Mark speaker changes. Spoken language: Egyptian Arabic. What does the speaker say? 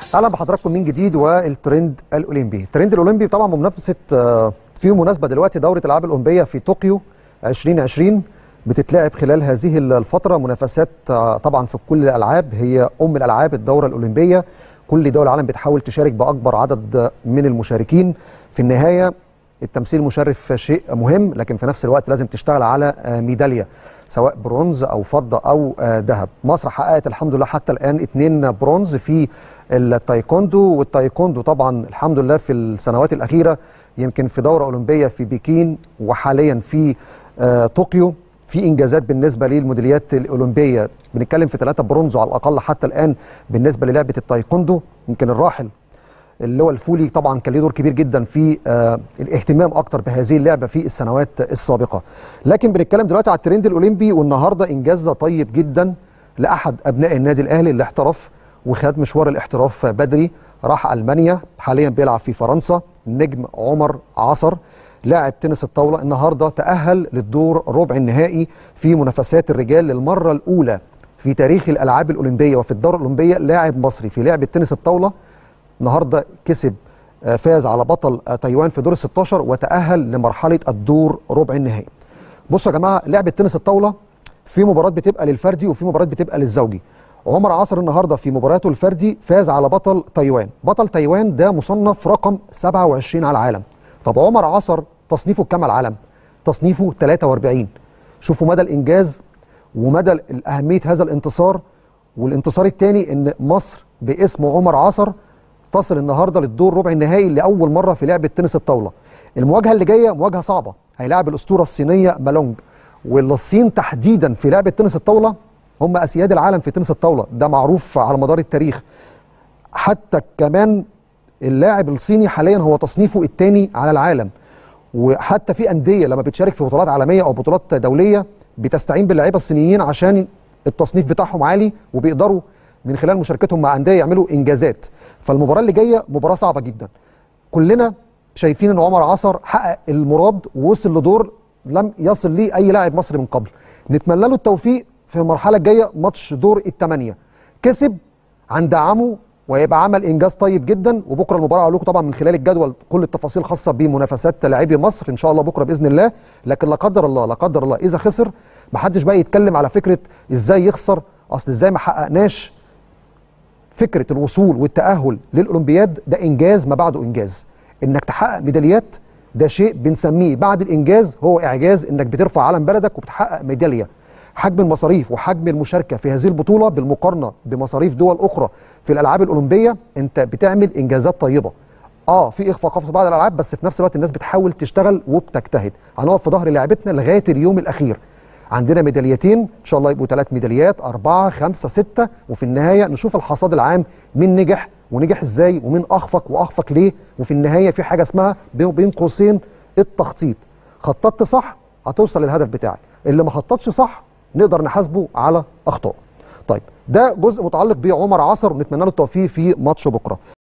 Speaker 1: اهلا بحضراتكم من جديد والترند الاولمبي الترند الاولمبي طبعا بمنافسه آه، في مناسبه دلوقتي دوره الالعاب الاولمبيه في طوكيو 2020 بتتلعب خلال هذه الفتره منافسات آه، طبعا في كل الالعاب هي ام الالعاب الدوره الاولمبيه كل دول العالم بتحاول تشارك باكبر عدد من المشاركين في النهايه التمثيل المشرف شيء مهم لكن في نفس الوقت لازم تشتغل على آه، ميداليه سواء برونز او فضه او آه، ذهب مصر حققت الحمد لله حتى الان اثنين برونز في التايكوندو والتايكوندو طبعا الحمد لله في السنوات الاخيره يمكن في دوره اولمبيه في بكين وحاليا في آه، طوكيو في انجازات بالنسبه للميداليات الاولمبيه بنتكلم في ثلاثه برونز على الاقل حتى الان بالنسبه للعبه التايكوندو يمكن الراحل اللي هو الفولي طبعا كان ليه دور كبير جدا في آه الاهتمام اكتر بهذه اللعبه في السنوات السابقه لكن بنتكلم دلوقتي على الترند الاولمبي والنهارده انجاز طيب جدا لاحد ابناء النادي الاهلي اللي احترف وخد مشوار الاحتراف بدري راح المانيا حاليا بيلعب في فرنسا النجم عمر عصر لاعب تنس الطاوله النهارده تاهل للدور ربع النهائي في منافسات الرجال للمره الاولى في تاريخ الالعاب الاولمبيه وفي الدوره الاولمبيه لاعب مصري في لعبه تنس الطاوله النهارده كسب آه، فاز على بطل آه، تايوان في دور ال 16 وتأهل لمرحلة الدور ربع النهائي. بصوا يا جماعة لعبة تنس الطاولة في مباراة بتبقى للفردي وفي مباراة بتبقى للزوجي. عمر عصر النهارده في مباراته الفردي فاز على بطل تايوان، بطل تايوان ده مصنف رقم 27 على العالم. طب عمر عصر تصنيفه كام على العالم؟ تصنيفه 43. شوفوا مدى الإنجاز ومدى أهمية هذا الانتصار والانتصار الثاني إن مصر باسم عمر عصر تصل النهارده للدور ربع النهائي لاول مره في لعبه تنس الطاوله. المواجهه اللي جايه مواجهه صعبه، هيلاعب الاسطوره الصينيه مالونج والصين تحديدا في لعبه تنس الطاوله هم اسياد العالم في تنس الطاوله، ده معروف على مدار التاريخ. حتى كمان اللاعب الصيني حاليا هو تصنيفه الثاني على العالم. وحتى في انديه لما بتشارك في بطولات عالميه او بطولات دوليه بتستعين باللعيبه الصينيين عشان التصنيف بتاعهم عالي وبيقدروا من خلال مشاركتهم مع انديه يعملوا انجازات فالمباراه اللي جايه مباراه صعبه جدا كلنا شايفين ان عمر عصر حقق المراد ووصل لدور لم يصل ليه اي لاعب مصري من قبل نتمنى له التوفيق في المرحله الجايه ماتش دور الثمانيه كسب هندعمه ويبقى عمل انجاز طيب جدا وبكره المباراه هقول لكم طبعا من خلال الجدول كل التفاصيل خاصه بمنافسات لاعبي مصر ان شاء الله بكره باذن الله لكن لا قدر الله لا قدر الله اذا خسر محدش بقى يتكلم على فكره ازاي يخسر اصل ازاي ما حققناش فكره الوصول والتاهل للاولمبياد ده انجاز ما بعده انجاز انك تحقق ميداليات ده شيء بنسميه بعد الانجاز هو اعجاز انك بترفع علم بلدك وبتحقق ميداليه حجم المصاريف وحجم المشاركه في هذه البطوله بالمقارنه بمصاريف دول اخرى في الالعاب الاولمبيه انت بتعمل انجازات طيبه اه في اخفاقات في بعض الالعاب بس في نفس الوقت الناس بتحاول تشتغل وبتجتهد هنقف في ظهر لعبتنا لغايه اليوم الاخير عندنا ميداليتين ان شاء الله يبقوا ثلاث ميداليات اربعه خمسه سته وفي النهايه نشوف الحصاد العام مين نجح ونجح ازاي ومين اخفق واخفق ليه وفي النهايه في حاجه اسمها بين بين قوسين التخطيط خططت صح هتوصل للهدف بتاعك اللي ما خططش صح نقدر نحاسبه على اخطائه طيب ده جزء متعلق بعمر عصر ونتمنى له التوفيق في ماتش بكره